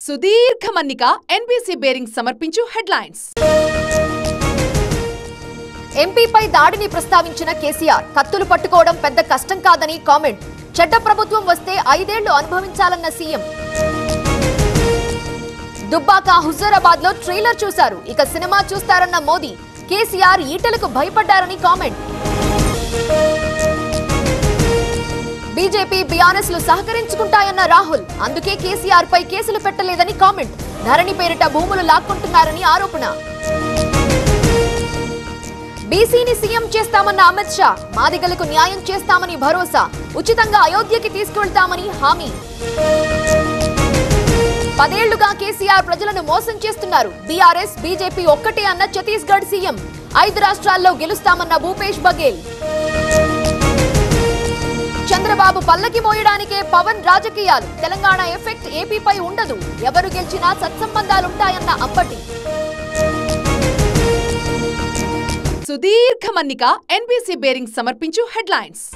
సుదీర్ఘ మన్నిక NBC bearing సమర్పించు హెడ్లైన్స్ ఎంపీపై దాడిని ప్రస్తావించిన కేసీఆర్ కత్తులు పట్టుకోవడం పెద్ద కష్టం కాదని కామెంట్ చెడ్డ ప్రభుత్వం వస్తే ఐదేళ్లు అనుభవించాలన్న సీఎం దుబ్బాక హుజూరాబాద్ లో ట్రైలర్ చూశారు ఇక సినిమా చూస్తారన్న మోదీ కేసీఆర్ ఈటలకు భయపడ్డారని కామెంట్ బీజేపీ బీఆర్ఎస్ లు సహకరించుకుంటాయన్న రాహుల్ అందుకే కేసీఆర్ పై కేసులు పెట్టలేదని కామెంట్ ధరణి పేరిట భూములు లాక్కుంటున్నారని ఆరోపణ బీసీని సీఎం చేస్తామన్న అమిత్ షా మాదిగలకు న్యాయం చేస్తామని భరోసా ఉచితంగా అయోధ్యకి తీసుకువెళ్తామని హామీ పదేళ్లుగా కేసీఆర్ ప్రజలను మోసం చేస్తున్నారు బీఆర్ఎస్ బీజేపీ ఒక్కటే అన్న ఛత్తీస్గఢ్ సీఎం ఐదు రాష్ట్రాల్లో గెలుస్తామన్న భూపేష్ బఘేల్ చంద్రబాబు పల్లకి మోయడానికే పవన్ రాజకీయాలు తెలంగాణ ఎఫెక్ట్ ఏపీపై ఉండదు ఎవరు గెలిచినా సత్సంబంధాలుంటాయన్న అంబటి సుదీర్ఘ మన్నిక ఎన్బీసీ బేరింగ్ సమర్పించు హెడ్లైన్స్